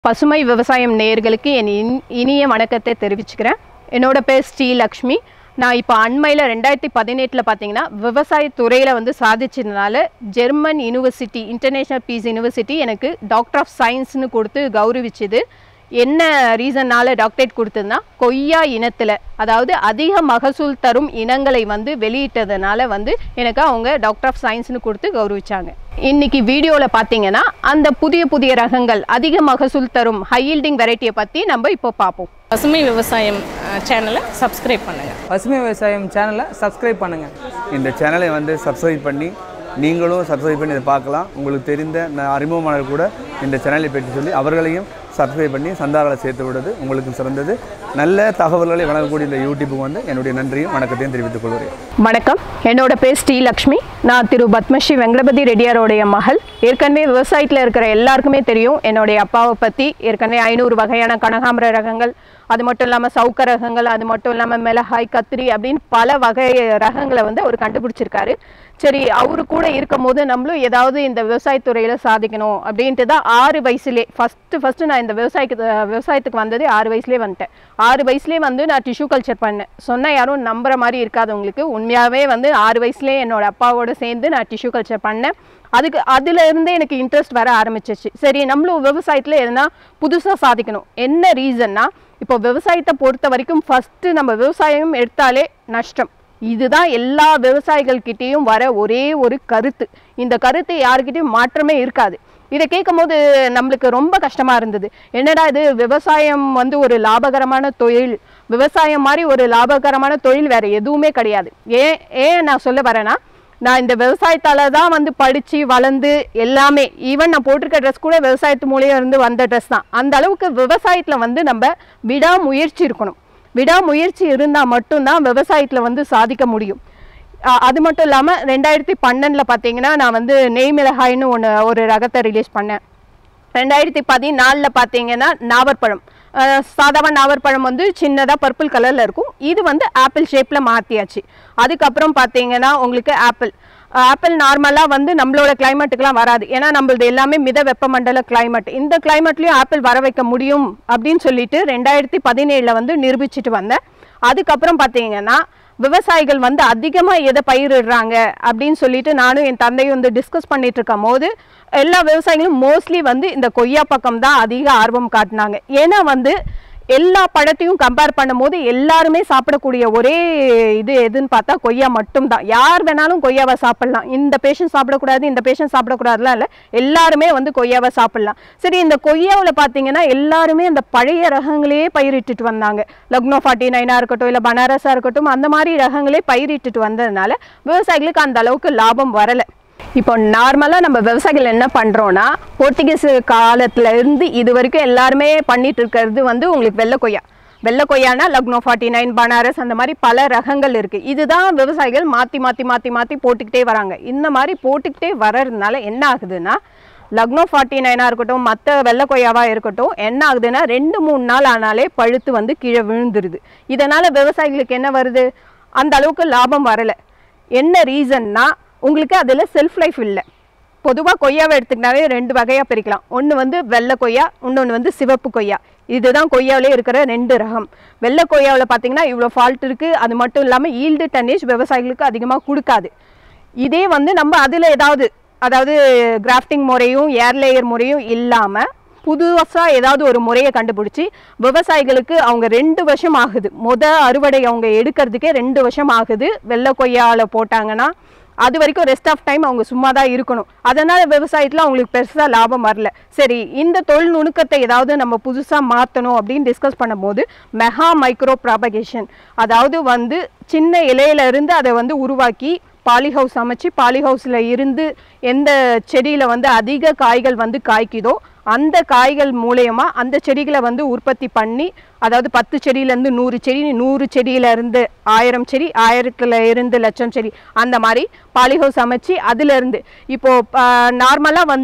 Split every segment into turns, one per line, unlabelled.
பசுமை விவசாயம் நேயர்களுக்கு என் இன்- இனிய வணக்கத்தை தெரிவிச்சுக்கிறேன் என்னோட பேர் ஸ்ரீலக்ஷ்மி நான் இப்போ அண்மையில் ரெண்டாயிரத்தி பதினெட்டில் பார்த்தீங்கன்னா விவசாயத்துறையில் வந்து சாதிச்சதுனால German university international peace university எனக்கு டாக்டர் ஆஃப் சயின்ஸ்னு கொடுத்து கௌரவிச்சுது என்ன ரீசன்னால டாக்டரேட் கொடுத்ததுன்னா கொய்யா இனத்தில் அதாவது அதிக மகசூல் தரும் இனங்களை வந்து வெளியிட்டதுனால வந்து எனக்கு அவங்க டாக்டர் ஆஃப் சயின்ஸ்னு கொடுத்து கௌரவிச்சாங்க இன்னைக்கு வீடியோவில் பார்த்தீங்கன்னா அந்த புதிய புதிய ரகங்கள் அதிக மகசூல் தரும் ஹை yielding வெரைட்டியை பற்றி நம்ம இப்போ பார்ப்போம்
பசுமை விவசாயம் சேனலை சப்ஸ்கிரைப் பண்ணுங்கள்
பசுமை விவசாயம் சேனலை சப்ஸ்கிரைப் பண்ணுங்கள்
இந்த சேனலை வந்து சப்ஸ்கிரைப் பண்ணி நீங்களும் சப்ஸ்கிரைப் பண்ணி இதை பார்க்கலாம் உங்களுக்கு தெரிந்த ந- அறிமுகமானவர் கூட இந்த சேனலை பற்றி சொல்லி அவர்களையும் சப்ஸ்கிரைப் பண்ணி சந்தாக்களை சேர்த்து விடுறது உங்களுக்கு சிறந்தது நல்ல தகவல்களை வழங்கக்கூடிய இந்த யூடியூப்புக்கு வந்து என்னுடைய நன்றியும் வணக்கத்தையும் தெரிவித்துக் கொள்கிறேன்
வணக்கம் என்னோட பேர் ஸ்ரீலக்ஷ்மி நான் திரு பத்மஸ்ரீ வெங்கடபதி ரெட்டியாரோடைய மகள் ஏற்கனவே விவசாயத்தில் இருக்கிற எல்லாருக்குமே தெரியும் என்னுடைய அப்பாவை பற்றி ஏற்கனவே ஐநூறு வகையான கனகாம்பர ரகங்கள் அது மட்டும் இல்லாமல் சவுக்க ரகங்கள் அது மட்டும் இல்லாமல் மிளகாய் கத்திரி அப்படின்னு பல வகை ரகங்களை வந்து அவர் கண்டுபிடிச்சிருக்காரு சரி அவரு கூட இருக்கும் போது நம்மளும் ஏதாவது இந்த விவசாயத்துறையில் சாதிக்கணும் அப்படின்ட்டு தான் ஆறு வயசுலே ஃபஸ்ட்டு ஃபஸ்ட்டு நான் இந்த விவசாயக்கு விவசாயத்துக்கு வந்ததே ஆறு வயசுலேயே வந்துட்டேன் ஆறு வயசுலேயே வந்து நான் டிஷ்யூ கல்ச்சர் பண்ணேன் சொன்னால் யாரும் நம்புற மாதிரி இருக்காது உங்களுக்கு உண்மையாகவே வந்து ஆறு வயசுலேயே என்னோட அப்பாவோட சேர்ந்து நான் டிஷ்யூ கல்ச்சர் பண்ணேன் அதுக்கு அதுல இருந்தே எனக்கு இன்ட்ரெஸ்ட் வர ஆரம்பிச்சிச்சு சரி நம்மளும் விவசாயத்தில் எதுனா புதுசாக சாதிக்கணும் என்ன ரீசன்னா இப்போ விவசாயத்தை பொறுத்த வரைக்கும் ஃபஸ்ட்டு நம்ம விவசாயம் எடுத்தாலே நஷ்டம் இதுதான் எல்லா விவசாயிகள்கிட்டயும் வர ஒரே ஒரு கருத்து இந்த கருத்து யாருக்கிட்டையும் மாற்றமே இருக்காது இதை கேட்கும்போது நம்மளுக்கு ரொம்ப கஷ்டமா இருந்தது என்னடா இது விவசாயம் வந்து ஒரு லாபகரமான தொழில் விவசாயம் மாதிரி ஒரு லாபகரமான தொழில் வேற எதுவுமே கிடையாது ஏன் ஏன் நான் சொல்ல வரேன்னா நான் இந்த விவசாயத்தால தான் வந்து படித்து வளர்ந்து எல்லாமே ஈவன் நான் போட்டிருக்க ட்ரெஸ் கூட விவசாயத்து மூலியம் இருந்து வந்த ட்ரெஸ் தான் அந்த அளவுக்கு விவசாயத்தில் வந்து நம்ம விடாமுயற்சி இருக்கணும் விடாமுயற்சி இருந்தால் மட்டும்தான் விவசாயத்தில் வந்து சாதிக்க முடியும் அ- அது மட்டும் இல்லாமல் ரெண்டாயிரத்தி பன்னெண்டில் பார்த்தீங்கன்னா நான் வந்து நெய் மிளகாய்னு ஒன்று ஒரு ரகத்தை ரிலீஸ் பண்ணேன் ரெண்டாயிரத்தி பதினாலில் பார்த்தீங்கன்னா நாவற்பழம் அஹ் சாதாரண நாவற்பழம் வந்து சின்னதாக பர்பிள் கலரில் இருக்கும் இது வந்து ஆப்பிள் ஷேப்பில் மாற்றியாச்சு அதுக்கப்புறம் பார்த்தீங்கன்னா உங்களுக்கு ஆப்பிள் ஆப்பிள் நார்மலாக வந்து நம்மளோட கிளைமேட்டுக்குலாம் வராது ஏன்னா நம்மளது எல்லாமே மித வெப்பமண்டல கிளைமேட் இந்த கிளைமேட்லேயும் ஆப்பிள் வர வைக்க முடியும் அப்படின்னு சொல்லிட்டு ரெண்டாயிரத்தி பதினேழில் வந்து நிரூபிச்சிட்டு வந்தேன் அதுக்கப்புறம் பார்த்தீங்கன்னா விவசாயிகள் வந்து அதிகமாக எதை பயிரிடுறாங்க அப்படின்னு சொல்லிட்டு நானும் என் தந்தையும் வந்து டிஸ்கஸ் பண்ணிட்டு இருக்கும் போது எல்லா விவசாயிகளும் மோஸ்ட்லி வந்து இந்த கொய்யா பக்கம் தான் அதிக ஆர்வம் காட்டினாங்க ஏன்னா வந்து எல்லா பழத்தையும் கம்பேர் பண்ணும்போது எல்லாருமே சாப்பிடக்கூடிய ஒரே இது எதுன்னு பார்த்தா கொய்யா மட்டும்தான் யார் வேணாலும் கொய்யாவை சாப்பிடலாம் இந்த பேஷண்ட் சாப்பிடக்கூடாது இந்த பேஷண்ட் சாப்பிடக்கூடாதுலாம் இல்லை எல்லாருமே வந்து கொய்யாவை சாப்பிடலாம் சரி இந்த கொய்யாவில் பார்த்தீங்கன்னா எல்லாருமே அந்த பழைய ரகங்களையே பயிரிட்டுட்டு வந்தாங்க லக்னோ ஃபார்ட்டி நைனாக இருக்கட்டும் இல்லை பனாரஸாக இருக்கட்டும் அந்த மாதிரி ரகங்களே பயிரிட்டுட்டு வந்ததுனால விவசாயிகளுக்கு அந்த அளவுக்கு லாபம் வரலை இப்போ நார்மலாக நம்ம விவசாயிகள் என்ன பண்ணுறோன்னா போர்த்துகீஸ் காலத்துல இருந்து இது வரைக்கும் எல்லாருமே பண்ணிட்டு இருக்கிறது வந்து உங்களுக்கு வெள்ளை கொய்யா வெள்ளை கொய்யானா லக்னோ ஃபார்ட்டி நைன் பனாரஸ் அந்த மாதிரி பல ரகங்கள் இருக்குது இதுதான் விவசாயிகள் மாற்றி மாற்றி மாற்றி மாற்றி போட்டுக்கிட்டே வராங்க இந்த மாதிரி போட்டுக்கிட்டே வர்றதுனால என்ன ஆகுதுன்னா லக்னோ ஃபார்ட்டி நைனாக இருக்கட்டும் மற்ற வெள்ளை கொய்யாவாக இருக்கட்டும் என்ன ஆகுதுன்னா ரெண்டு மூணு நாள் ஆனாலே பழுத்து வந்து கீழே விழுந்துருது இதனால் விவசாயிகளுக்கு என்ன வருது அந்த அளவுக்கு லாபம் வரலை என்ன ரீசன்னா உங்களுக்கு அதில் செல்ஃப் லைஃப் இல்லை பொதுவாக கொய்யாவை எடுத்துக்கிட்டாவே ரெண்டு வகையாக பிரிக்கலாம் ஒன்று வந்து வெள்ளை கொய்யா இன்னொன்று வந்து சிவப்பு கொய்யா இதுதான் கொய்யாவிலே இருக்கிற ரெண்டு ரகம் வெள்ளை கொய்யாவில் பார்த்தீங்கன்னா இவ்வளோ ஃபால்ட் இருக்குது அது மட்டும் இல்லாமல் ஈல்டு டன்னேஜ் விவசாயிகளுக்கு அதிகமாக கொடுக்காது இதே வந்து நம்ம அதில் ஏதாவது அதாவது கிராஃப்டிங் முறையும் ஏர் லேயர் முறையும் இல்லாமல் புதுசாக ஏதாவது ஒரு முறையை கண்டுபிடிச்சி விவசாயிகளுக்கு அவங்க ரெண்டு வருஷம் ஆகுது முத அறுவடை அவங்க எடுக்கிறதுக்கே ரெண்டு வருஷம் ஆகுது வெள்ளை கொய்யாவில் போட்டாங்கன்னா அது வரைக்கும் ரெஸ்ட் ஆஃப் டைம் அவங்க சும்மா தான் இருக்கணும் அதனால் விவசாயத்தில் அவங்களுக்கு பெருசாக லாபம் வரல சரி இந்த தொழில் நுணுக்கத்தை ஏதாவது நம்ம புதுசாக மாற்றணும் அப்படின்னு டிஸ்கஸ் பண்ணும்போது மெகா மைக்ரோ ப்ராபகேஷன் அதாவது வந்து சின்ன இலையில இருந்து அதை வந்து உருவாக்கி பாலி ஹவுஸ் அமைச்சு பாலி ஹவுஸில் இருந்து எந்த செடியில் வந்து அதிக காய்கள் வந்து காய்க்குதோ அந்த காய்கள் மூலயமா அந்த செடிகளை வந்து உற்பத்தி பண்ணி அதாவது பத்து செடியிலேருந்து நூறு செடி நூறு செடியில இருந்து ஆயிரம் செடி ஆயிரத்துல இருந்து லட்சம் செடி அந்த மாதிரி பாலி ஹவுஸ் அமைச்சு அதுலேருந்து இப்போது நார்மலாக வந்து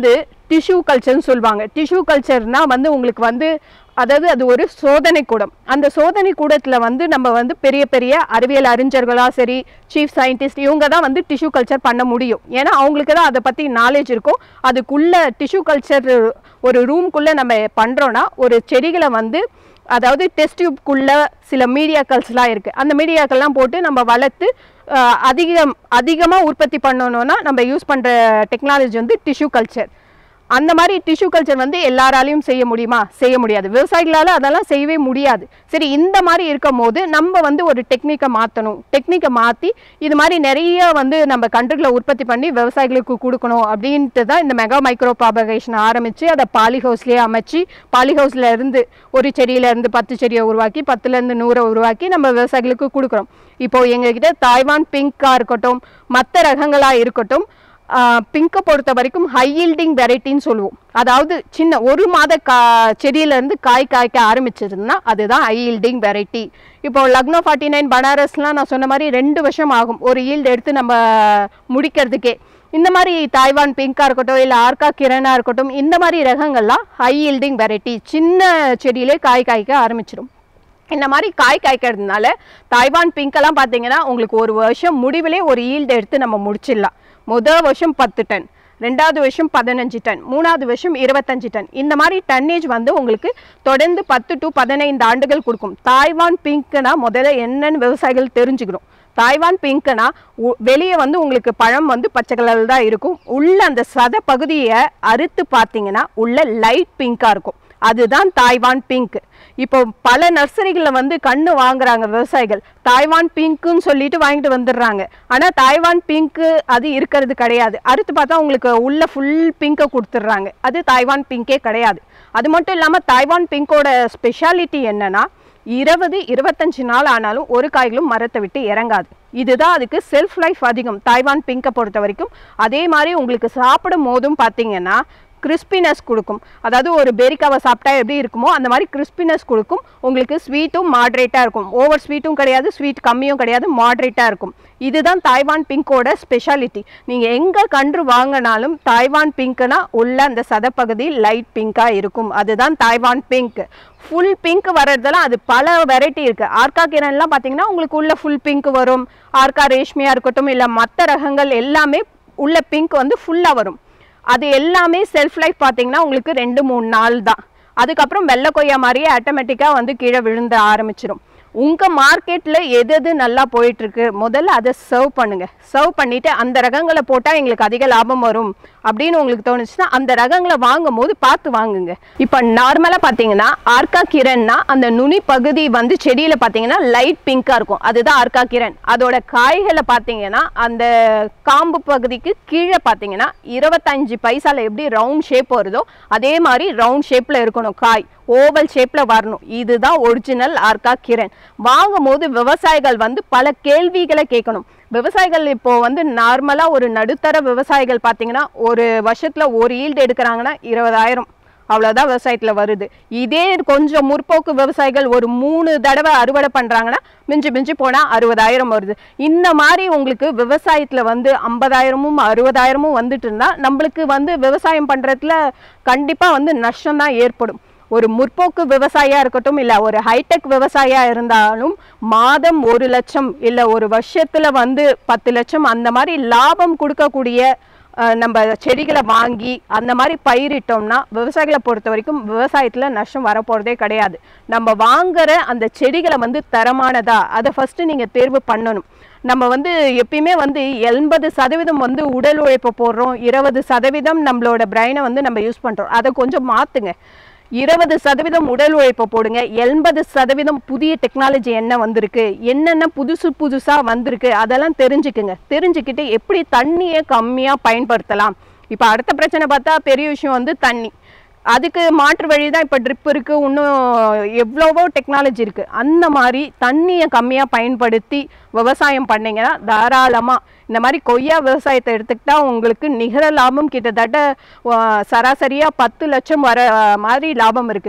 டிஷ்யூ கல்ச்சர்னு சொல்லுவாங்க டிஷ்யூ கல்ச்சர்னா வந்து உங்களுக்கு வந்து அதாவது அது ஒரு சோதனை கூடம் அந்த சோதனை கூடத்தில் வந்து நம்ம வந்து பெரிய பெரிய அறிவியல் அறிஞர்களாக சரி சீஃப் சயின்டிஸ்ட் இவங்க தான் வந்து டிஷ்யூ கல்ச்சர் பண்ண முடியும் ஏன்னா அவங்களுக்கு தான் அதை பற்றி நாலேஜ் இருக்கும் அதுக்குள்ள டிஷ்யூ கல்ச்சர் ஒரு ரூம்குள்ளே நம்ம பண்ணுறோன்னா ஒரு செடிகளை வந்து அதாவது டெஸ்ட் டியூப்குள்ள சில மீடியாக்கல்ஸ்லாம் இருக்குது அந்த மீடியாக்கள்லாம் போட்டு நம்ம வளர்த்து அஹ், அதிகம் அதிகமாக உற்பத்தி பண்ணணும்னா நம்ம யூஸ் பண்ணுற டெக்னாலஜி வந்து டிஷ்யூ கல்ச்சர் அந்த மாதிரி டிஷ்யூ கல்ச்சர் வந்து எல்லாராலையும் செய்ய முடியுமா செய்ய முடியாது விவசாயிகளால் அதெல்லாம் செய்யவே முடியாது சரி இந்த மாதிரி இருக்கும் போது நம்ம வந்து ஒரு டெக்னிக்கை மாற்றணும் டெக்னிக்கை மாற்றி இது மாதிரி நிறைய வந்து நம்ம கன்றுகளை உற்பத்தி பண்ணி விவசாயிகளுக்கு கொடுக்கணும் அப்படின்ட்டு தான் இந்த மெகா மைக்ரோ ப்ராபகேஷன் ஆரம்பித்து அதை பாலி ஹவுஸ்லேயே அமைச்சு பாலி ஹவுஸில் இருந்து ஒரு செடியில இருந்து பத்து செடியை உருவாக்கி பத்துலேருந்து நூறை உருவாக்கி நம்ம விவசாயிகளுக்கு கொடுக்குறோம் இப்போ எங்ககிட்ட தாய்வான் பிங்காக இருக்கட்டும் மற்ற ரகங்களாக இருக்கட்டும் பிங்கை பொறுத்த வரைக்கும் ஹை ஈல்டிங் வெரைட்டின்னு சொல்லுவோம் அதாவது சின்ன ஒரு மாத கா செடியிலேருந்து காய் காய்க்க ஆரம்பிச்சதுன்னா அதுதான் ஹை ஈல்டிங் வெரைட்டி இப்போ லக்னோ ஃபார்ட்டி நைன் பனாரஸ்லாம் நான் சொன்ன மாதிரி ரெண்டு வருஷம் ஆகும் ஒரு ஈல்டு எடுத்து நம்ம முடிக்கிறதுக்கே இந்த மாதிரி தாய்வான் பிங்காக இருக்கட்டும் இல்லை ஆர்கா கிரணா இருக்கட்டும் இந்த மாதிரி ரகங்கள்லாம் ஹை ஈல்டிங் வெரைட்டி சின்ன செடியிலே காய் காய்க்க ஆரம்பிச்சிடும் இந்த மாதிரி காய் காய்க்கிறதுனால தாய்வான் பிங்க்கெல்லாம் பார்த்தீங்கன்னா உங்களுக்கு ஒரு வருஷம் முடிவிலே ஒரு ஈல்டு எடுத்து நம்ம முடிச்சிடலாம் முதல் வருஷம் பத்து டன் ரெண்டாவது வருஷம் பதினஞ்சு டன் மூணாவது வருஷம் இருபத்தஞ்சு டன் இந்த மாதிரி டன்னேஜ் வந்து உங்களுக்கு தொடர்ந்து பத்து டு பதினைந்து ஆண்டுகள் கொடுக்கும் தாய்வான் பிங்க்னா முதல்ல என்னன்னு விவசாயிகள் தெரிஞ்சுக்கணும் தாய்வான் பிங்க்னா வெளியே வந்து உங்களுக்கு பழம் வந்து பச்சை கலரில் தான் இருக்கும் உள்ள அந்த சத பகுதியை அறுத்து பார்த்தீங்கன்னா உள்ள லைட் பிங்காக இருக்கும் அதுதான் தாய்வான் பிங்க் இப்போ பல நர்சரிகளில் வந்து கண்ணு வாங்குறாங்க விவசாயிகள் தாய்வான் பிங்க்குன்னு சொல்லிட்டு வாங்கிட்டு வந்துடுறாங்க ஆனால் தாய்வான் பிங்க்கு அது இருக்கிறது கிடையாது அறுத்து பார்த்தா உங்களுக்கு உள்ள ஃபுல் பிங்கை கொடுத்துட்றாங்க அது தாய்வான் பிங்கே கிடையாது அது மட்டும் இல்லாமல் தாய்வான் பிங்கோட ஸ்பெஷாலிட்டி என்னன்னா இருபது இருபத்தஞ்சு நாள் ஆனாலும் ஒரு காய்களும் மரத்தை விட்டு இறங்காது இதுதான் அதுக்கு செல்ஃப் லைஃப் அதிகம் தாய்வான் பிங்கை பொறுத்த வரைக்கும் அதே மாதிரி உங்களுக்கு சாப்பிடும் போதும் பார்த்தீங்கன்னா கிறிஸ்பினஸ் கொடுக்கும் அதாவது ஒரு பெரிக்காவை சாப்பிட்டா எப்படி இருக்குமோ அந்த மாதிரி கிறிஸ்பினஸ் கொடுக்கும் உங்களுக்கு ஸ்வீட்டும் மாட்ரேட்டாக இருக்கும் ஓவர் ஸ்வீட்டும் கிடையாது ஸ்வீட் கம்மியும் கிடையாது மாட்ரேட்டாக இருக்கும் இதுதான் தாய்வான் பிங்கோட ஸ்பெஷாலிட்டி நீங்கள் எங்கே கன்று வாங்கினாலும் தாய்வான் பிங்க்னா உள்ள அந்த சதப்பகுதி லைட் பிங்காக இருக்கும் அதுதான் தாய்வான் பிங்க் ஃபுல் பிங்க் வர்றதெல்லாம் அது பல வெரைட்டி இருக்குது ஆர்கா கிரன்லாம் பார்த்தீங்கன்னா உங்களுக்கு உள்ள ஃபுல் பிங்க் வரும் ஆர்கா ரேஷ்மியாக இருக்கட்டும் இல்லை மற்ற ரகங்கள் எல்லாமே உள்ள பிங்க் வந்து ஃபுல்லாக வரும் அது எல்லாமே செல்ஃப் லைஃப் பார்த்தீங்கன்னா உங்களுக்கு ரெண்டு மூணு நாள் தான் அதுக்கப்புறம் வெள்ளை கொய்யா மாதிரியே ஆட்டோமேட்டிக்காக வந்து கீழே விழுந்த ஆரம்பிச்சிடும் உங்கள் மார்க்கெட்டில் எது எது நல்லா போயிட்டுருக்கு முதல்ல அதை சர்வ் பண்ணுங்கள் சர்வ் பண்ணிவிட்டு அந்த ரகங்களை போட்டால் எங்களுக்கு அதிக லாபம் வரும் அப்படின்னு உங்களுக்கு தோணுச்சுன்னா அந்த ரகங்களை வாங்கும் போது பார்த்து வாங்குங்க இப்போ நார்மலாக பார்த்தீங்கன்னா ஆர்கா கிரன்னா அந்த நுனி பகுதி வந்து செடியில் பார்த்தீங்கன்னா லைட் பிங்காக இருக்கும் அதுதான் ஆர்கா கிரண் அதோட காய்களை பார்த்தீங்கன்னா அந்த காம்பு பகுதிக்கு கீழே பார்த்தீங்கன்னா இருபத்தஞ்சு பைசால எப்படி ரவுண்ட் ஷேப் வருதோ அதே மாதிரி ரவுண்ட் ஷேப்பில் இருக்கணும் காய் ஓவல் ஷேப்பில் வரணும் இதுதான் ஒரிஜினல் ஆர்கா கிரண் வாங்கும் போது விவசாயிகள் வந்து பல கேள்விகளை கேட்கணும் விவசாயிகள் இப்போ வந்து நார்மலாக ஒரு நடுத்தர விவசாயிகள் பார்த்தீங்கன்னா ஒரு வருஷத்தில் ஒரு ஈல்டு எடுக்கிறாங்கன்னா இருபதாயிரம் அவ்வளோதான் விவசாயத்தில் வருது இதே கொஞ்சம் முற்போக்கு விவசாயிகள் ஒரு மூணு தடவை அறுவடை பண்ணுறாங்கன்னா மிஞ்சி மிஞ்சி போனால் அறுபதாயிரம் வருது இந்த மாதிரி உங்களுக்கு விவசாயத்தில் வந்து ஐம்பதாயிரமும் அறுபதாயிரமும் வந்துட்டு இருந்தால் நம்மளுக்கு வந்து விவசாயம் பண்ணுறதுல கண்டிப்பாக வந்து நஷ்டம் தான் ஏற்படும் ஒரு முற்போக்கு விவசாயியாக இருக்கட்டும் இல்லை ஒரு ஹைடெக் விவசாயியாக இருந்தாலும் மாதம் ஒரு லட்சம் இல்லை ஒரு வருஷத்தில் வந்து பத்து லட்சம் அந்த மாதிரி லாபம் கொடுக்கக்கூடிய அஹ், நம்ம செடிகளை வாங்கி அந்த மாதிரி பயிரிட்டோம்னா விவசாயிகளை பொறுத்த வரைக்கும் விவசாயத்தில் நஷ்டம் வரப்போகிறதே கிடையாது நம்ம வாங்குற அந்த செடிகளை வந்து தரமானதா அதை ஃபஸ்ட்டு நீங்கள் தேர்வு பண்ணணும் நம்ம வந்து எப்பயுமே வந்து எண்பது சதவீதம் வந்து உடல் உழைப்பை போடுறோம் இருபது சதவீதம் நம்மளோட பிரெயினை வந்து நம்ம யூஸ் பண்ணுறோம் அதை கொஞ்சம் மாற்றுங்க இருபது சதவீதம் உடல் உழைப்பை போடுங்க எண்பது சதவீதம் புதிய டெக்னாலஜி என்ன வந்திருக்கு என்னென்ன புதுசு புதுசாக வந்திருக்கு அதெல்லாம் தெரிஞ்சுக்குங்க தெரிஞ்சுக்கிட்டு எப்படி தண்ணியை கம்மியாக பயன்படுத்தலாம் இப்போ அடுத்த பிரச்சனை பார்த்தா பெரிய விஷயம் வந்து தண்ணி அதுக்கு மாற்று வழி தான் இப்போ ட்ரிப் இருக்குது இன்னும் எவ்வளவோ டெக்னாலஜி இருக்குது அந்த மாதிரி தண்ணியை கம்மியாக பயன்படுத்தி விவசாயம் பண்ணீங்கன்னா தாராளமாக இந்த மாதிரி கொய்யா விவசாயத்தை எடுத்துக்கிட்டா உங்களுக்கு நிகர லாபம் கிட்டத்தட்ட சராசரியாக பத்து லட்சம் வர மாதிரி லாபம் இருக்குது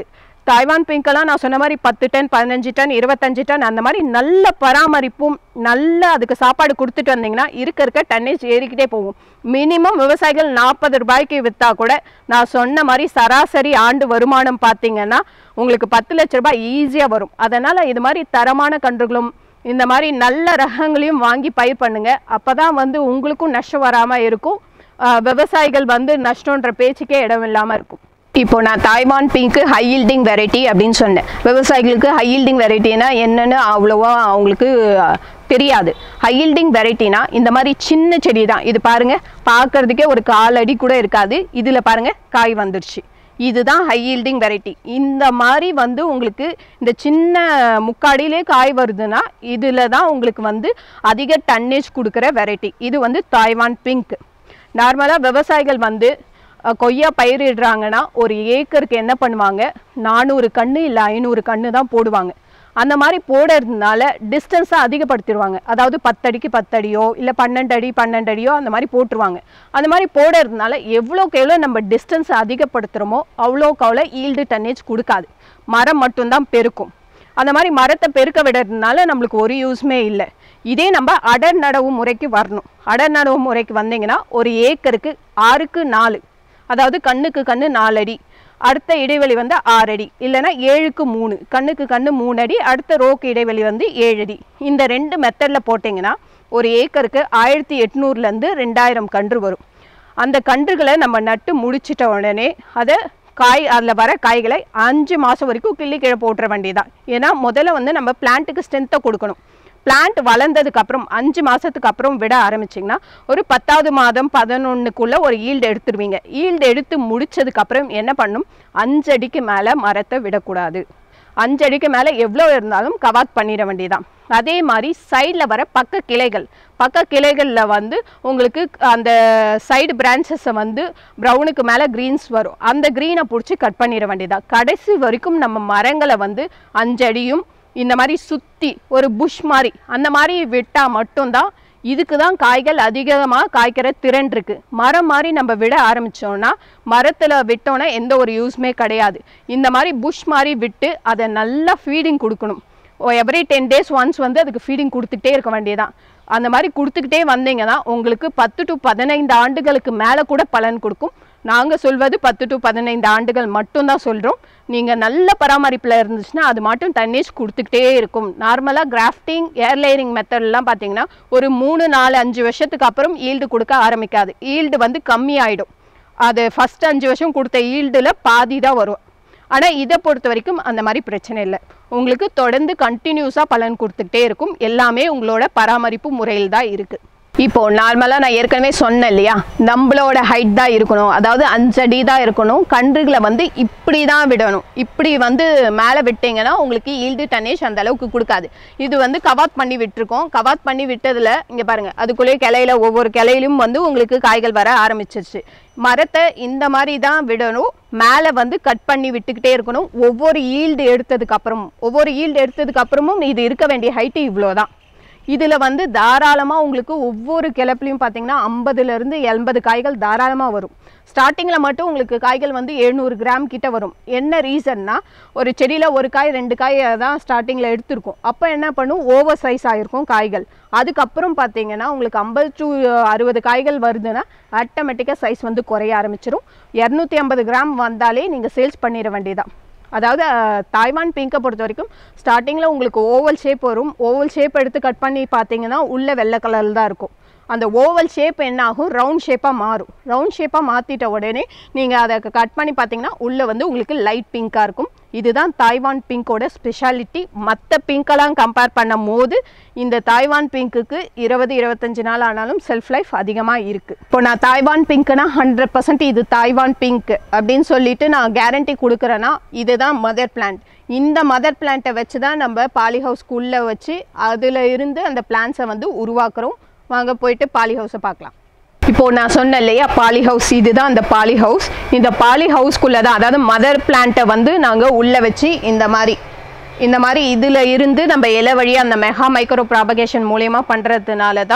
தாய்வான் பிங்க்கெல்லாம் நான் சொன்ன மாதிரி பத்து டன் பதினஞ்சு டன் இருபத்தஞ்சு டன் அந்த மாதிரி நல்ல பராமரிப்பும் நல்ல அதுக்கு சாப்பாடு கொடுத்துட்டு வந்தீங்கன்னா இருக்க இருக்க டன்னேஜ் ஏறிக்கிட்டே போகும் மினிமம் விவசாயிகள் நாற்பது ரூபாய்க்கு விற்றா கூட நான் சொன்ன மாதிரி சராசரி ஆண்டு வருமானம் பார்த்தீங்கன்னா உங்களுக்கு பத்து லட்ச ரூபாய் ஈஸியாக வரும் அதனால் இது மாதிரி தரமான கன்றுகளும் இந்த மாதிரி நல்ல ரகங்களையும் வாங்கி பயிர் பண்ணுங்க அப்போ தான் வந்து உங்களுக்கும் நஷ்டம் வராமல் இருக்கும் ஆஹ் விவசாயிகள் வந்து நஷ்டன்ற பேச்சுக்கே இடம் இல்லாமல் இருக்கும் இப்போ நான் Taiwan pink high yielding variety அப்படின்னு சொன்னேன் விவசாயிகளுக்கு ஹை yielding வெரைட்டினா என்னன்னு அவ்வளோவா அவங்களுக்கு ஆஹ், தெரியாது ஹை yielding வெரைட்டினா இந்த மாதிரி சின்ன செடி தான் இது பாருங்க பார்க்கறதுக்கே ஒரு கால் அடி கூட இருக்காது இதில் பாருங்க காய் வந்துடுச்சு இதுதான் ஹை yielding வெரைட்டி இந்த மாதிரி வந்து உங்களுக்கு இந்த சின்ன முக்காடியிலே காய் வருதுன்னா இதில் தான் உங்களுக்கு வந்து அதிக டன்னேஜ் கொடுக்குற வெரைட்டி இது வந்து தாய்வான் பிங்க் நார்மலாக விவசாயிகள் வந்து அஹ், கொய்யா பயிரிடுறாங்கன்னா ஒரு ஏக்கருக்கு என்ன பண்ணுவாங்க நானூறு கன்று இல்லை ஐநூறு கன்று தான் போடுவாங்க அந்த மாதிரி போடுறதுனால டிஸ்டன்ஸை அதிகப்படுத்திடுவாங்க அதாவது பத்தடிக்கு பத்தடியோ இல்லை பன்னெண்டு அடி பன்னெண்டு அடியோ அந்த மாதிரி போட்டுருவாங்க அந்த மாதிரி போடுறதுனால எவ்வளோக்கு எவ்வளோ நம்ம டிஸ்டன்ஸை அதிகப்படுத்துகிறோமோ அவ்வளோக்கு அவ்வளோ ஈல்டு டன்னேஜ் கொடுக்காது மரம் மட்டும்தான் பெருக்கும் அந்த மாதிரி மரத்தை பெருக்க விடுறதுனால நம்மளுக்கு ஒரு யூஸ்மே இல்லை இதே நம்ம அடர் நடவு முறைக்கு வரணும் அடர் நடவு முறைக்கு வந்தீங்கன்னா ஒரு ஏக்கருக்கு ஆறுக்கு நாலு அதாவது கண்ணுக்கு கண்ணு நாலு அடி அடுத்த இடைவெளி வந்து ஆறு அடி இல்லைன்னா ஏழுக்கு மூணு கண்ணுக்கு கண்ணு மூணு அடி அடுத்த ரோக்கு இடைவெளி வந்து ஏழு அடி இந்த ரெண்டு மெத்தடில் போட்டிங்கன்னா ஒரு ஏக்கருக்கு ஆயிரத்தி எட்நூறுலேருந்து ரெண்டாயிரம் கன்று வரும் அந்த கன்றுகளை நம்ம நட்டு முடிச்சிட்ட உடனே அதை காய் அதில் வர காய்களை அஞ்சு மாதம் வரைக்கும் கிள்ளி கீழே போட்டுற வேண்டியதான் ஏன்னா முதல்ல வந்து நம்ம பிளான்ட்டுக்கு ஸ்ட்ரென்த்தை கொடுக்கணும் பிளான்ட் வளர்ந்ததுக்கு அப்புறம் அஞ்சு மாதத்துக்கு அப்புறம் விட ஆரம்பிச்சிங்கன்னா ஒரு பத்தாவது மாதம் பதினொன்றுக்குள்ளே ஒரு ஈல்டு எடுத்துருவீங்க ஈல்டு எடுத்து முடிச்சதுக்கு அப்புறம் என்ன பண்ணும் அஞ்சு அடிக்கு மேலே மரத்தை விடக்கூடாது அஞ்சு அடிக்கு மேலே எவ்வளோ இருந்தாலும் கவாத் பண்ணிட வேண்டியதான் அதே மாதிரி சைடில் வர பக்க கிளைகள் பக்க கிளைகளில் வந்து உங்களுக்கு அந்த சைடு பிரான்ச்சஸை வந்து ப்ரௌனுக்கு மேலே க்ரீன்ஸ் வரும் அந்த க்ரீனை பிடிச்சி கட் பண்ணிட வேண்டியதான் கடைசி வரைக்கும் நம்ம மரங்களை வந்து அஞ்சடியும் இந்த மாதிரி சுற்றி ஒரு புஷ் மாதிரி அந்த மாதிரி விட்டால் மட்டும்தான் இதுக்கு தான் காய்கள் அதிகமாக காய்க்கிற திறன் இருக்கு மரம் மாதிரி நம்ம விட ஆரம்பிச்சோம்னா மரத்தில் விட்டோன்னா எந்த ஒரு யூஸ்மே கிடையாது இந்த மாதிரி புஷ் மாதிரி விட்டு அதை நல்லா ஃபீடிங் கொடுக்கணும் எவ்ரி டென் டேஸ் ஒன்ஸ் வந்து அதுக்கு ஃபீடிங் கொடுத்துக்கிட்டே இருக்க வேண்டியதான் அந்த மாதிரி கொடுத்துக்கிட்டே வந்தீங்கன்னா உங்களுக்கு பத்து டு பதினைந்து ஆண்டுகளுக்கு மேலே கூட பலன் கொடுக்கும் நாங்கள் சொல்வது பத்து டு பதினைந்து ஆண்டுகள் மட்டும்தான் சொல்கிறோம் நீங்கள் நல்ல பராமரிப்பில் இருந்துச்சுன்னா அது மட்டும் டன்னேஜ் கொடுத்துக்கிட்டே இருக்கும் நார்மலாக கிராஃப்டிங் ஏர்லேயரிங் மெத்தட்லாம் பார்த்தீங்கன்னா ஒரு மூணு நாலு அஞ்சு வருஷத்துக்கு அப்புறம் ஈல்டு கொடுக்க ஆரம்பிக்காது ஈல்டு வந்து கம்மி ஆயிடும் அது ஃபஸ்ட் அஞ்சு வருஷம் கொடுத்த ஈல்டில் பாதி தான் வரும் ஆனால் இதை பொறுத்த வரைக்கும் அந்த மாதிரி பிரச்சனை இல்லை உங்களுக்கு தொடர்ந்து கண்டினியூஸாக பலன் கொடுத்துக்கிட்டே இருக்கும் எல்லாமே உங்களோட பராமரிப்பு முறையில் தான் இருக்குது இப்போ நார்மலாக நான் ஏற்கனவே சொன்னேன் இல்லையா நம்மளோட ஹைட் தான் இருக்கணும் அதாவது அஞ்சடி தான் இருக்கணும் கன்றுகளை வந்து இப்படி தான் விடணும் இப்படி வந்து மேலே விட்டீங்கன்னா உங்களுக்கு ஈல்டு டன்னேஜ் அந்த அளவுக்கு கொடுக்காது இது வந்து கவாத் பண்ணி விட்டுருக்கோம் கவாத் பண்ணி விட்டதில் இங்கே பாருங்கள் அதுக்குள்ளேயே கிளையில ஒவ்வொரு கிளையிலும் வந்து உங்களுக்கு காய்கள் வர ஆரம்பிச்சிருச்சு மரத்தை இந்த மாதிரி தான் விடணும் மேலே வந்து கட் பண்ணி விட்டுக்கிட்டே இருக்கணும் ஒவ்வொரு ஈல்டு எடுத்ததுக்கு அப்புறமும் ஒவ்வொரு ஈல்டு எடுத்ததுக்கு அப்புறமும் இது இருக்க வேண்டிய ஹைட்டு இவ்வளோ தான் இதில் வந்து தாராளமாக உங்களுக்கு ஒவ்வொரு கிளப்புலையும் பார்த்தீங்கன்னா ஐம்பதுலேருந்து எண்பது காய்கள் தாராளமாக வரும் ஸ்டார்டிங்கில் மட்டும் உங்களுக்கு காய்கள் வந்து எழுநூறு கிராம் கிட்ட வரும் என்ன ரீசன்னா ஒரு செடியில் ஒரு காய் ரெண்டு காய் தான் ஸ்டார்டிங்கில் எடுத்திருக்கும் அப்போ என்ன பண்ணும் ஓவர் சைஸ் ஆகிருக்கும் காய்கள் அதுக்கப்புறம் பார்த்தீங்கன்னா உங்களுக்கு ஐம்பது டு அறுபது காய்கள் வருதுன்னா ஆட்டோமேட்டிக்காக சைஸ் வந்து குறைய ஆரம்பிச்சிடும் இரநூத்தி ஐம்பது கிராம் வந்தாலே நீங்கள் சேல்ஸ் பண்ணிட வேண்டியதான் அதாவது அஹ், தாய்வான் பிங்கை பொறுத்த வரைக்கும் ஸ்டார்டிங்கில் உங்களுக்கு ஓவல் ஷேப் வரும் ஓவல் ஷேப் எடுத்து கட் பண்ணி பார்த்தீங்கன்னா உள்ள வெள்ளை கலரில் தான் இருக்கும் அந்த ஓவல் ஷேப் என்ன ஆகும் ரவுண்ட் ஷேப்பாக மாறும் ரவுண்ட் ஷேப்பாக மாற்றிட்ட உடனே நீங்கள் அதை கட் பண்ணி பார்த்தீங்கன்னா உள்ளே வந்து உங்களுக்கு லைட் பிங்காக இருக்கும் இதுதான் தாய்வான் பிங்கோட ஸ்பெஷாலிட்டி மற்ற பிங்கெல்லாம் கம்பேர் பண்ணும் போது இந்த தாய்வான் பிங்க்குக்கு இருபது இருபத்தஞ்சு நாள் ஆனாலும் செல்ஃப் லைஃப் அதிகமாக இருக்குது இப்போ நான் தாய்வான் பிங்க்னா ஹண்ட்ரட் பர்சன்ட் இது தாய்வான் பிங்க் அப்படின்னு சொல்லிட்டு நான் கேரண்டி கொடுக்குறேன்னா இதுதான் மதர் பிளான்ட் இந்த மதர் பிளான்ட்டை வச்சு தான் நம்ம பாலி ஹவுஸ்க்குள்ளே வச்சு அதில் இருந்து அந்த பிளான்ஸை வந்து உருவாக்குறோம் வாங்க போயிட்டு பாலி ஹவுஸை பார்க்கலாம் இப்போ நான் சொன்னேன் இல்லையா பாலி ஹவுஸ் இதுதான் அந்த பாலி ஹவுஸ் இந்த பாலி ஹவுஸ்க்குள்ளே தான் அதாவது மதர் பிளான்ட்டை வந்து நாங்கள் உள்ளே வச்சு இந்த மாதிரி இந்த மாதிரி இதில் இருந்து நம்ம இலை வழியாக அந்த மெகா மைக்ரோ ப்ராபகேஷன் மூலயமா பண்ணுறதுனால தான்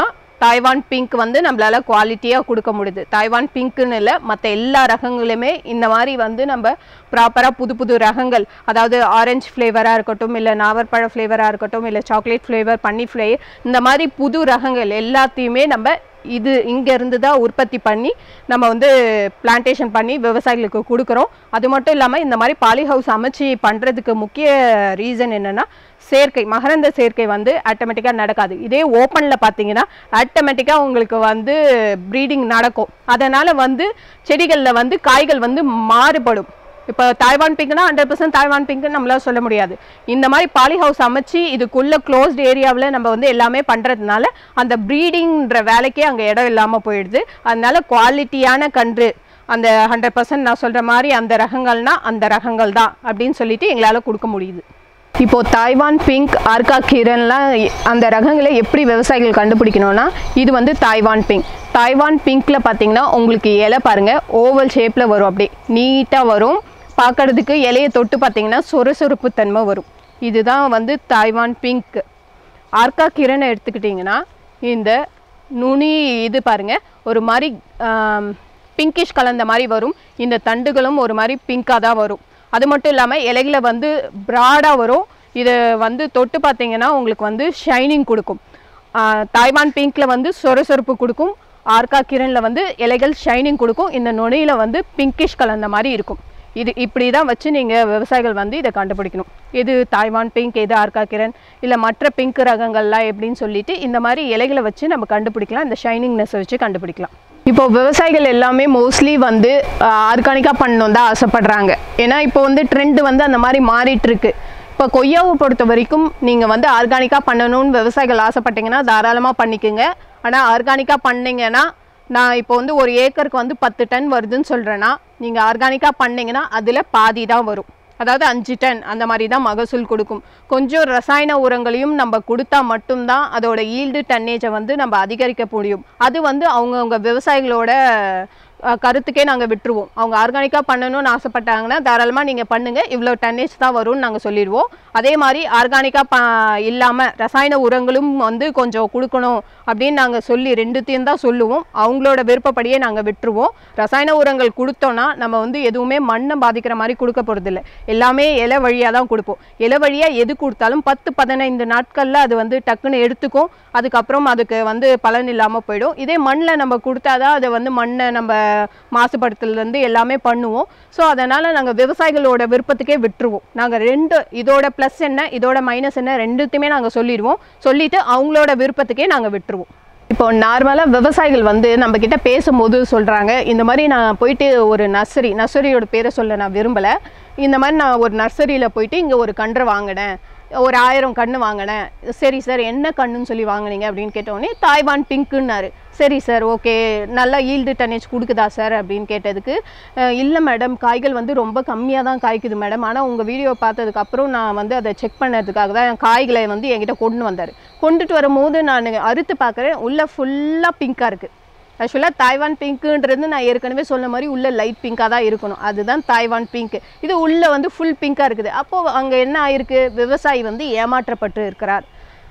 தாய்வான் பிங்க் வந்து நம்மளால குவாலிட்டியாக கொடுக்க முடியுது தாய்வான் பிங்க்குன்னு இல்லை மற்ற எல்லா ரகங்களுமே இந்த மாதிரி வந்து நம்ம ப்ராப்பராக புது புது ரகங்கள் அதாவது ஆரஞ்சு ஃப்ளேவராக இருக்கட்டும் இல்லை நாவற்பழ ஃப்ளேவராக இருக்கட்டும் இல்லை சாக்லேட் ஃப்ளேவர் பன்னி ஃப்ளேவர் இந்த மாதிரி புது ரகங்கள் எல்லாத்தையுமே நம்ம இது இங்க இருந்து தான் உற்பத்தி பண்ணி நம்ம வந்து பிளான்டேஷன் பண்ணி விவசாயிகளுக்கு கொடுக்குறோம் அது மட்டும் இல்லாமல் இந்த மாதிரி பாலி ஹவுஸ் அமைச்சு பண்ணுறதுக்கு முக்கிய ரீசன் என்னன்னா சேர்க்கை மகரந்த சேர்க்கை வந்து ஆட்டோமேட்டிக்காக நடக்காது இதே ஓப்பனில் பார்த்தீங்கன்னா ஆட்டோமேட்டிக்காக உங்களுக்கு வந்து ப்ரீடிங் நடக்கும் அதனால் வந்து செடிகளில் வந்து காய்கள் வந்து மாறுபடும் இப்போ தாய்வான் பிங்க்னா ஹண்ட்ரட் பர்சன்ட் தாய்வான் பிங்க்னு நம்மளால சொல்ல முடியாது இந்த மாதிரி பாலி ஹவுஸ் அமைச்சு இதுக்குள்ள க்ளோஸ்ட் ஏரியாவில் நம்ம வந்து எல்லாமே பண்ணுறதுனால அந்த ப்ரீடிங்ன்ற வேலைக்கே அங்கே இடம் இல்லாமல் போயிடுது அதனால குவாலிட்டியான கன்று அந்த ஹண்ட்ரட் பர்சன்ட் நான் சொல்கிற மாதிரி அந்த ரகங்கள்னா அந்த ரகங்கள் தான் அப்படின்னு சொல்லிட்டு எங்களால் கொடுக்க முடியுது இப்போ தாய்வான் பிங்க் ஆர்கா கீரன்லாம் எ- அந்த ரகங்களை எப்படி விவசாயிகள் கண்டுபிடிக்கணும்னா இது வந்து தாய்வான் பிங்க் தாய்வான் பிங்க்ல பார்த்தீங்கன்னா உங்களுக்கு இலை பாருங்க ஓவல் ஷேப்பில் வரும் அப்படியே நீட்டாக வரும் பார்க்கறதுக்கு இலையை தொட்டு பார்த்தீங்கன்னா சொரசொரப்பு தன்மை வரும் இதுதான் வந்து தாய்வான் பிங்க் ஆர்கா கிரணை எடுத்துக்கிட்டிங்கன்னா இந்த நுனி இது பாருங்க ஒரு மாதிரி பிங்கிஷ் கலந்த மாதிரி வரும் இந்த தண்டுகளும் ஒரு மாதிரி பிங்காக தான் வரும் அது மட்டும் இல்லாமல் இலைகளை வந்து ப்ராடாக வரும் இது வந்து தொட்டு பார்த்தீங்கன்னா உங்களுக்கு வந்து ஷைனிங் கொடுக்கும் ஆஹ் தாய்வான் பிங்க்ல வந்து சொரசொரப்பு கொடுக்கும் ஆர்கா கிரனில் வந்து இலைகள் ஷைனிங் கொடுக்கும் இந்த நுனியில் வந்து பிங்கிஷ் கலந்த மாதிரி இருக்கும் இது இப்படி தான் வச்சு நீங்கள் விவசாயிகள் வந்து இதை கண்டுபிடிக்கணும் எது தாய்வான் பிங்க் எது ஆர்கா கிரண் இல்லை மற்ற பிங்க் ரகங்கள்லாம் எப்படின்னு சொல்லிட்டு இந்த மாதிரி இலைகளை வச்சு நம்ம கண்டுபிடிக்கலாம் இந்த ஷைனிங்னஸ் வச்சு கண்டுபிடிக்கலாம் இப்போ விவசாயிகள் எல்லாமே மோஸ்ட்லி வந்து ஆர்கானிக்காக பண்ணணும் தான் ஆசைப்படுறாங்க ஏன்னா இப்போ வந்து ட்ரெண்ட் வந்து அந்த மாதிரி மாறிட்டு இருக்கு இப்போ கொய்யாவை பொறுத்த வரைக்கும் நீங்கள் வந்து ஆர்கானிக்காக பண்ணணும்னு விவசாயிகள் ஆசைப்பட்டீங்கன்னா தாராளமாக பண்ணிக்கோங்க ஆனால் ஆர்கானிக்காக பண்ணீங்கன்னா நான் இப்போ வந்து ஒரு ஏக்கருக்கு வந்து பத்து டன் வருதுன்னு சொல்கிறேன்னா நீங்கள் ஆர்கானிக்காக பண்ணீங்கன்னா அதில் பாதி தான் வரும் அதாவது அஞ்சு டன் அந்த மாதிரி தான் மகசூல் கொடுக்கும் கொஞ்சம் ரசாயன உரங்களையும் நம்ம கொடுத்தா மட்டும்தான் அதோட ஈல்டு டன்னேஜை வந்து நம்ம அதிகரிக்க முடியும் அது வந்து அவங்கவுங்க விவசாயிகளோட அஹ், கருத்துக்கே நாங்கள் விட்டுருவோம் அவங்க ஆர்கானிக்காக பண்ணணும்னு ஆசைப்பட்டாங்கன்னா தாராளமாக நீங்கள் பண்ணுங்கள் இவ்வளோ டன்னேஜ் தான் வரும்னு நாங்கள் சொல்லிடுவோம் அதே மாதிரி ஆர்கானிக்காக ப இல்லாமல் ரசாயன உரங்களும் வந்து கொஞ்சம் கொடுக்கணும் அப்படின்னு நாங்கள் சொல்லி ரெண்டுத்தையும் தான் சொல்லுவோம் அவங்களோட விருப்பப்படியே நாங்கள் விட்டுருவோம் ரசாயன உரங்கள் கொடுத்தோன்னா நம்ம வந்து எதுவுமே மண்ணை பாதிக்கிற மாதிரி கொடுக்க போகிறதில்ல எல்லாமே இலை வழியாக தான் கொடுப்போம் இலை வழியாக எது கொடுத்தாலும் பத்து பதினைந்து நாட்களில் அது வந்து டக்குன்னு எடுத்துக்கும் அதுக்கப்புறம் அதுக்கு வந்து பலன் இல்லாமல் போயிடும் இதே மண்ணில் நம்ம கொடுத்தாதான் அதை வந்து மண்ணை நம்ம மாசுபடுத்துறதுலேருந்து எல்லாமே பண்ணுவோம் ஸோ அதனால் நாங்கள் விவசாயிகளோட விருப்பத்துக்கே விட்டுருவோம் நாங்கள் ரெண்டு இதோட ப்ளஸ் என்ன இதோட மைனஸ் என்ன ரெண்டுத்தையுமே நாங்கள் சொல்லிடுவோம் சொல்லிட்டு அவங்களோட விருப்பத்துக்கே நாங்கள் விட்டுருவோம் இப்போ நார்மலாக விவசாயிகள் வந்து நம்ம கிட்ட பேசும்போது சொல்கிறாங்க இந்த மாதிரி நான் போயிட்டு ஒரு நர்சரி நர்சரியோட பேரை சொல்ல நான் விரும்பலை இந்த மாதிரி நான் ஒரு நர்சரியில் போயிட்டு இங்கே ஒரு கன்றை வாங்கினேன் ஒரு ஆயிரம் கன்று வாங்கினேன் சரி சார் என்ன கன்றுன்னு சொல்லி வாங்குனீங்க அப்படின்னு கேட்டோடனே தாய்வான் பிங்க்குன்னாரு சரி சார் ஓகே நல்லா ஈல்டு டன்னேஜ் கொடுக்குதா சார் அப்படின்னு கேட்டதுக்கு "அஹ், இல்லை மேடம் காய்கள் வந்து ரொம்ப கம்மியாக தான் காய்க்குது மேடம் ஆனால் உங்கள் வீடியோ பார்த்ததுக்கப்புறம் நான் வந்து அதை செக் பண்ணதுக்காக தான் காய்களை வந்து என்கிட்ட கொண்டு வந்தார் கொண்டுட்டு வரும்போது நான் அறுத்து பார்க்குறேன் உள்ளே ஃபுல்லாக பிங்காக இருக்குது ஆக்சுவலாக தாய்வான் பிங்க்குன்றது நான் ஏற்கனவே சொன்ன மாதிரி உள்ள லைட் பிங்காக தான் இருக்கணும் அதுதான் தாய்வான் பிங்க் இது உள்ள வந்து ஃபுல் பிங்காக இருக்குது அப்போது அங்கே என்ன ஆயிருக்கு விவசாயி வந்து ஏமாற்றப்பட்டு இருக்கிறார்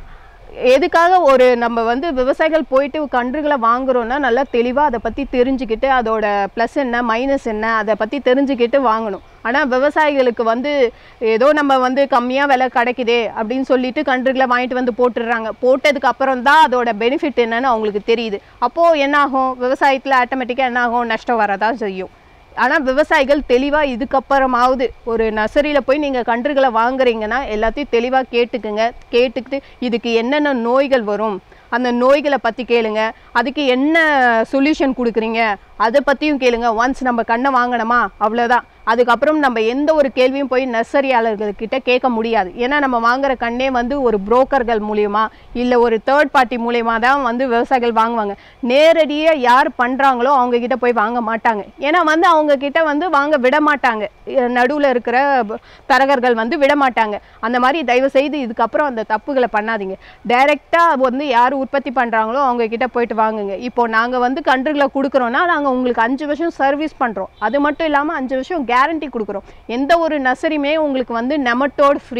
எதுக்காக ஒரு நம்ம வந்து விவசாயிகள் போயிட்டு கன்றுகளை வாங்குறோம்னா நல்லா தெளிவாக அதை பற்றி தெரிஞ்சுக்கிட்டு அதோட ப்ளஸ் என்ன மைனஸ் என்ன அதை பற்றி தெரிஞ்சுக்கிட்டு வாங்கணும் ஆனால் விவசாயிகளுக்கு வந்து ஏதோ நம்ம வந்து கம்மியாக விலை கிடைக்குதே அப்படின்னு சொல்லிட்டு கன்றுகளை வாங்கிட்டு வந்து போட்டுடுறாங்க போட்டதுக்கு அப்புறம் தான் அதோட பெனிஃபிட் என்னன்னு அவங்களுக்கு தெரியுது அப்போது என்ன ஆகும் விவசாயத்தில் ஆட்டோமேட்டிக்காக என்ன ஆகும் நஷ்டம் வரதான் செய்யும் ஆனால் விவசாயிகள் தெளிவாக இதுக்கப்புறமாவது ஒரு நர்சரியில் போய் நீங்கள் கன்றுகளை வாங்குறீங்கன்னா எல்லாத்தையும் தெளிவாக கேட்டுக்குங்க கேட்டுக்கிட்டு இதுக்கு என்னென்ன நோய்கள் வரும் அந்த நோய்களை பற்றி கேளுங்க அதுக்கு என்ன சொல்யூஷன் கொடுக்குறீங்க அதை பற்றியும் கேளுங்க ஒன்ஸ் நம்ம கண்ணை வாங்கினோமா அவ்வளோதான் அதுக்கப்புறம் நம்ம எந்த ஒரு கேள்வியும் போய் நர்சரியாளர்கள்கிட்ட கேட்க முடியாது ஏன்னா நம்ம வாங்குற கண்ணே வந்து ஒரு புரோக்கர்கள் மூலியமா இல்லை ஒரு தேர்ட் பார்ட்டி மூலியமா தான் வந்து விவசாயிகள் வாங்குவாங்க நேரடியாக யார் பண்ணுறாங்களோ அவங்க கிட்ட போய் வாங்க மாட்டாங்க ஏன்னா வந்து அவங்க கிட்ட வந்து வாங்க விட மாட்டாங்க நடுவில் இருக்கிற ப- தரகர்கள் வந்து விட மாட்டாங்க அந்த மாதிரி தயவு செய்து இதுக்கப்புறம் அந்த தப்புகளை பண்ணாதீங்க டைரெக்டாக வந்து யார் உற்பத்தி பண்ணுறாங்களோ அவங்க கிட்ட போயிட்டு வாங்குங்க இப்போ நாங்கள் வந்து கன்றுகளை கொடுக்குறோன்னா நாங்கள் உங்களுக்கு அஞ்சு வருஷம் சர்வீஸ் பண்ணுறோம் அது மட்டும் இல்லாமல் அஞ்சு வருஷம் கேரண்டி கொடுக்குறோம் எந்த ஒரு நர்சரியுமே உங்களுக்கு வந்து நெமட்டோட் ஃப்ரீ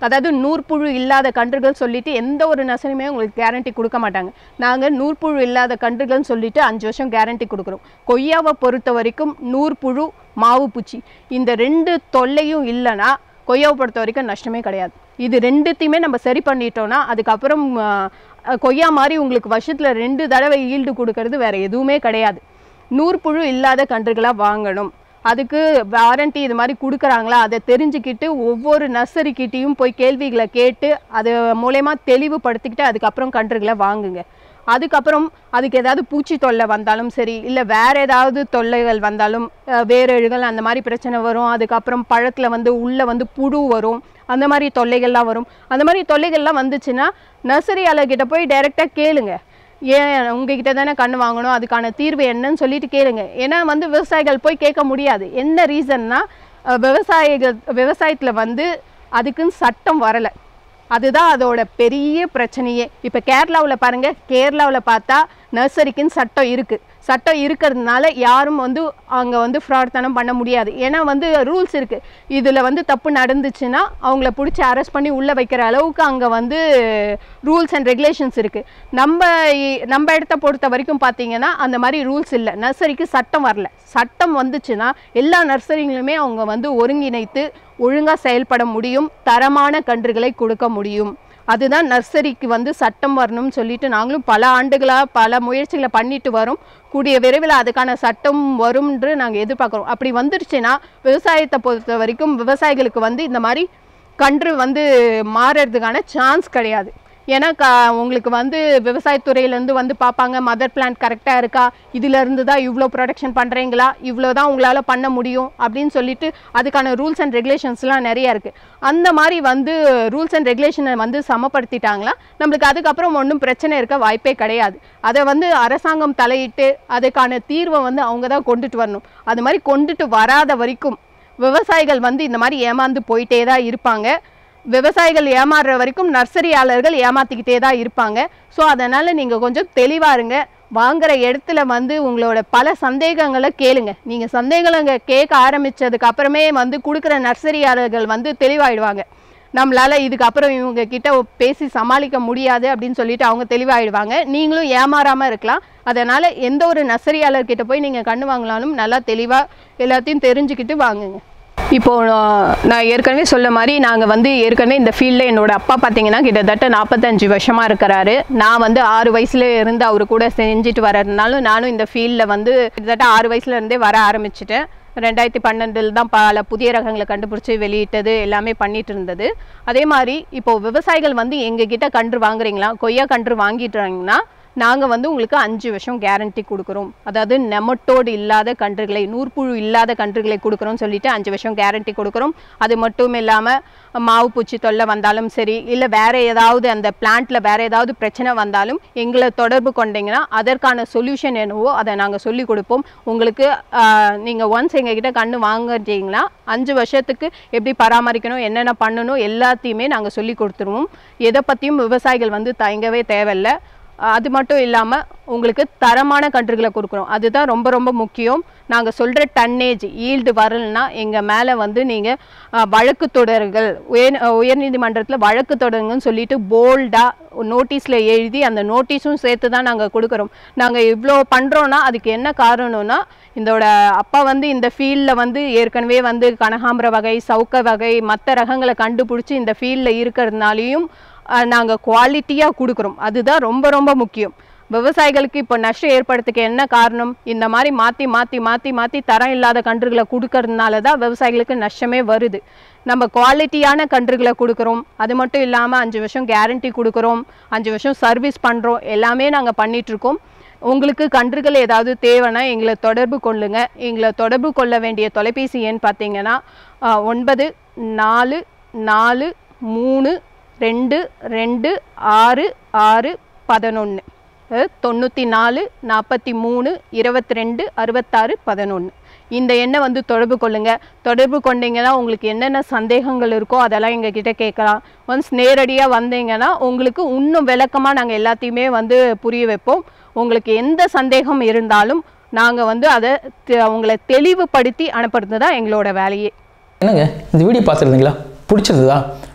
அதாவது நூற்புழு இல்லாத கன்றுகள் சொல்லிட்டு எந்த ஒரு நர்சரியுமே உங்களுக்கு கேரண்டி கொடுக்க மாட்டாங்க நாங்கள் நூற்புழு இல்லாத கன்றுகள்னு சொல்லிட்டு அஞ்சு வருஷம் கேரண்டி கொடுக்குறோம் கொய்யாவை பொறுத்த வரைக்கும் நூற்புழு மாவு பூச்சி இந்த ரெண்டு தொல்லையும் இல்லைன்னா கொய்யாவை பொறுத்த வரைக்கும் நஷ்டமே கிடையாது இது ரெண்டுத்தையுமே நம்ம சரி பண்ணிட்டோம்னா அதுக்கப்புறம் ஆ, கொய்யா மாதிரி உங்களுக்கு வருஷத்தில் ரெண்டு தடவை ஈல்டு கொடுக்கறது வேற எதுவுமே கிடையாது நூற்புழு இல்லாத கன்றுகளாக வாங்கணும் அதுக்கு வாரண்டி இது மாதிரி கொடுக்குறாங்களா அதை தெரிஞ்சுக்கிட்டு ஒவ்வொரு நர்சரிக்கிட்டேயும் போய் கேள்விகளை கேட்டு அது மூலயமா தெளிவுபடுத்திக்கிட்டு அதுக்கப்புறம் கன்றுகளை வாங்குங்க அதுக்கப்புறம் அதுக்கு ஏதாவது பூச்சி தொல்லை வந்தாலும் சரி இல்லை வேற ஏதாவது தொல்லைகள் வந்தாலும் அஹ், வேரழுகள் அந்த மாதிரி பிரச்சனை வரும் அதுக்கப்புறம் பழத்தில் வந்து உள்ளே வந்து புழு வரும் அந்த மாதிரி தொல்லைகள்லாம் வரும் அந்த மாதிரி தொல்லைகள்லாம் வந்துச்சுன்னா நர்சரி கிட்ட போய் டைரெக்டாக கேளுங்க ஏன் உங்ககிட்ட தானே கண்ணு வாங்கணும் அதுக்கான தீர்வு என்னன்னு சொல்லிட்டு கேளுங்க ஏன்னா வந்து விவசாயிகள் போய் கேட்க முடியாது என்ன ரீசன்னா விவசாயிகள் விவசாயத்தில் வந்து அதுக்குன்னு சட்டம் வரலை அதுதான் அதோட பெரிய பிரச்சனையே இப்போ கேரளாவில் பாருங்க கேரளாவில் பார்த்தா நர்சரிக்குன்னு சட்டம் இருக்குது சட்டம் இருக்கிறதுனால யாரும் வந்து அங்கே வந்து ஃப்ராட்தனம் பண்ண முடியாது ஏன்னா வந்து ரூல்ஸ் இருக்குது இதில் வந்து தப்பு நடந்துச்சுன்னா அவங்கள பிடிச்சி அரெஸ்ட் பண்ணி உள்ளே வைக்கிற அளவுக்கு அங்கே வந்து ரூல்ஸ் அண்ட் ரெகுலேஷன்ஸ் இருக்குது நம்ம இ- நம்ம இடத்த பொறுத்த வரைக்கும் பார்த்தீங்கன்னா அந்த மாதிரி ரூல்ஸ் இல்லை நர்சரிக்கு சட்டம் வரல சட்டம் வந்துச்சுன்னா எல்லா நர்சரிங்களுமே அவங்க வந்து ஒருங்கிணைத்து ஒழுங்காக செயல்பட முடியும் தரமான கன்றுகளை கொடுக்க முடியும் அதுதான் நர்சரிக்கு வந்து சட்டம் வரணும்னு சொல்லிட்டு நாங்களும் பல ஆண்டுகளாக பல முயற்சிகளை பண்ணிட்டு வரோம் கூடிய விரைவில் அதுக்கான சட்டம் வரும்ன்று நாங்கள் எதிர்பார்க்குறோம் அப்படி வந்துருச்சுன்னா விவசாயத்தை பொறுத்த வரைக்கும் விவசாயிகளுக்கு வந்து இந்த மாதிரி கன்று வந்து மாறுறதுக்கான சான்ஸ் கிடையாது ஏன்னா க உங்களுக்கு வந்து விவசாயத்துறையிலேருந்து வந்து பார்ப்பாங்க மதர் பிளான்ட் கரெக்டாக இருக்கா இதிலேருந்து தான் இவ்வளோ ப்ரொடக்ஷன் பண்ணுறீங்களா இவ்வளோ தான் உங்களால் பண்ண முடியும் அப்படின்னு சொல்லிட்டு அதுக்கான ரூல்ஸ் அண்ட் ரெகுலேஷன்ஸ்லாம் நிறைய இருக்குது அந்த மாதிரி வந்து ரூல்ஸ் அண்ட் ரெகுலேஷனை வந்து சமப்படுத்திட்டாங்களா நம்மளுக்கு அதுக்கப்புறம் ஒன்றும் பிரச்சனை இருக்க வாய்ப்பே கிடையாது அதை வந்து அரசாங்கம் தலையிட்டு அதுக்கான தீர்வை வந்து அவங்க தான் கொண்டுட்டு வரணும் அது மாதிரி கொண்டுட்டு வராத வரைக்கும் விவசாயிகள் வந்து இந்த மாதிரி ஏமாந்து போயிட்டே தான் இருப்பாங்க விவசாயிகள் ஏமாறுற வரைக்கும் நர்சரியாளர்கள் ஏமாத்திக்கிட்டே தான் இருப்பாங்க ஸோ அதனால் நீங்கள் கொஞ்சம் தெளிவாக இருங்க வாங்குற இடத்துல வந்து உங்களோட பல சந்தேகங்களை கேளுங்க நீங்கள் சந்தேகங்களை கேட்க ஆரம்பிச்சதுக்கு அப்புறமே வந்து கொடுக்குற நர்சரியாளர்கள் வந்து தெளிவாயிடுவாங்க நம்மளால இதுக்கப்புறம் இவங்க கிட்ட பேசி சமாளிக்க முடியாது அப்படின்னு சொல்லிட்டு அவங்க தெளிவாயிடுவாங்க நீங்களும் ஏமாறாம இருக்கலாம் அதனால எந்த ஒரு நர்சரியாளர் கிட்ட போய் நீங்க கண்ணு வாங்கினாலும் நல்லா தெளிவா எல்லாத்தையும் தெரிஞ்சுக்கிட்டு வாங்குங்க இப்போ நான் நான் ஏற்கனவே சொல்ல மாதிரி நாங்கள் வந்து ஏற்கனவே இந்த ஃபீல்டில் என்னோட அப்பா பார்த்தீங்கன்னா கிட்டத்தட்ட நாற்பத்தஞ்சு வருஷமாக இருக்கிறாரு நான் வந்து ஆறு வயசுல இருந்து அவர் கூட செஞ்சுட்டு வர்றதுனாலும் நானும் இந்த ஃபீல்டில் வந்து கிட்டத்தட்ட ஆறு வயசுல இருந்தே வர ஆரம்பிச்சிட்டேன் ரெண்டாயிரத்தி பன்னெண்டில் தான் பல புதிய ரகங்களை கண்டுபிடிச்சி வெளியிட்டது எல்லாமே பண்ணிட்டு இருந்தது அதே மாதிரி இப்போ விவசாயிகள் வந்து எங்ககிட்ட கன்று வாங்குறீங்களா கொய்யா கன்று வாங்கிட்டாங்கன்னா நாங்கள் வந்து உங்களுக்கு அஞ்சு வருஷம் கேரண்டி கொடுக்குறோம் அதாவது நெமட்டோடு இல்லாத கன்றுகளை நூற்புழு இல்லாத கன்றுகளை கொடுக்குறோம்னு சொல்லிட்டு அஞ்சு வருஷம் கேரண்டி கொடுக்குறோம் அது மட்டும் இல்லாமல் மாவு பூச்சி தொல்லை வந்தாலும் சரி இல்லை வேற ஏதாவது அந்த பிளான்ட்ல வேற ஏதாவது பிரச்சனை வந்தாலும் எங்களை தொடர்பு கொண்டீங்கன்னா அதற்கான சொல்யூஷன் என்னவோ அதை நாங்கள் சொல்லி கொடுப்போம் உங்களுக்கு நீங்கள் ஒன்ஸ் எங்ககிட்ட கண்ணு வாங்குறீங்கன்னா அஞ்சு வருஷத்துக்கு எப்படி பராமரிக்கணும் என்னென்ன பண்ணணும் எல்லாத்தையுமே நாங்கள் சொல்லி கொடுத்துருவோம் எதை பற்றியும் விவசாயிகள் வந்து தயங்கவே தேவையில்லை அது மட்டும் இல்லாமல் உங்களுக்கு தரமான கன்றுகளை கொடுக்குறோம் அதுதான் ரொம்ப ரொம்ப முக்கியம் நாங்கள் சொல்கிற டன்னேஜ் ஈல்டு வரலன்னா எங்கள் மேலே வந்து நீங்கள் வழக்கு தொடர்கள் உயர் உயர்நீதிமன்றத்தில் வழக்கு தொடருங்கன்னு சொல்லிட்டு போல்டாக நோட்டீஸில் எழுதி அந்த நோட்டீஸும் சேர்த்து தான் நாங்கள் கொடுக்குறோம் நாங்கள் இவ்வளோ பண்ணுறோன்னா அதுக்கு என்ன காரணம்னா இதோட அப்பா வந்து இந்த ஃபீல்டில் வந்து ஏற்கனவே வந்து கனகாம்பர வகை சவுக்க வகை மற்ற ரகங்களை கண்டுபிடிச்சி இந்த ஃபீல்டில் இருக்கிறதுனாலையும் நாங்கள் குவாலிட்டியாக கொடுக்குறோம் அதுதான் ரொம்ப ரொம்ப முக்கியம் விவசாயிகளுக்கு இப்போ நஷ்டம் ஏற்படுறதுக்கு என்ன காரணம் இந்த மாதிரி மாற்றி மாற்றி மாற்றி மாற்றி தரம் இல்லாத கன்றுகளை கொடுக்கறதுனால தான் விவசாயிகளுக்கு நஷ்டமே வருது நம்ம குவாலிட்டியான கன்றுகளை கொடுக்குறோம் அது மட்டும் இல்லாமல் அஞ்சு வருஷம் கேரண்டி கொடுக்குறோம் அஞ்சு வருஷம் சர்வீஸ் பண்ணுறோம் எல்லாமே நாங்கள் பண்ணிகிட்ருக்கோம் உங்களுக்கு கன்றுகள் ஏதாவது தேவைன்னா எங்களை தொடர்பு கொள்ளுங்க எங்களை தொடர்பு கொள்ள வேண்டிய தொலைபேசி எண் பார்த்தீங்கன்னா ஆஹ், ஒன்பது நாலு நாலு மூணு ரெண்டு ரெண்டு ஆறு ஆறு பதினொன்று தொண்ணூற்றி நாலு நாற்பத்தி மூணு இருபத்தி ரெண்டு அறுபத்தாறு பதினொன்று இந்த எண்ணை வந்து தொடர்பு கொள்ளுங்க தொடர்பு கொண்டீங்கன்னா உங்களுக்கு என்னென்ன சந்தேகங்கள் இருக்கோ அதெல்லாம் எங்ககிட்ட கேட்கலாம் ஒன்ஸ் நேரடியாக வந்தீங்கன்னா உங்களுக்கு இன்னும் விளக்கமாக நாங்கள் எல்லாத்தையுமே வந்து புரிய வைப்போம் உங்களுக்கு எந்த சந்தேகம் இருந்தாலும் நாங்கள் வந்து அதை தெ- உங்களை தெளிவுபடுத்தி அனுப்புறது தான் எங்களோட வேலையே
என்னங்க இந்த வீடியோ பார்த்துருந்தீங்களா பிடிச்சிருந்ததா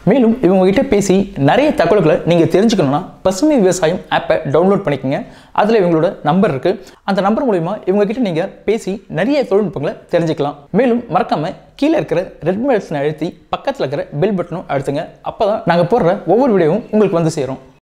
மேலும் இவங்க கிட்ட பேசி நிறைய தகவல்களை நீங்கள் தெரிஞ்சுக்கணும்னா பசுமை விவசாயம் ஆப்பை டவுன்லோட் பண்ணிக்கோங்க அதில் இவங்களோட நம்பர் இருக்குது அந்த நம்பர் மூலிமா இவங்க கிட்ட நீங்கள் பேசி நிறைய தொழில்நுட்பங்களை தெரிஞ்சுக்கலாம் மேலும் மறக்காம கீழே இருக்கிற ரெட் பட்டனை அழுத்தி பக்கத்தில் இருக்கிற பெல் பட்டனும் அழுத்துங்க அப்போ தான் நாங்கள் போடுற ஒவ்வொரு வீடியோவும் உங்களுக்கு வந்து சேரும்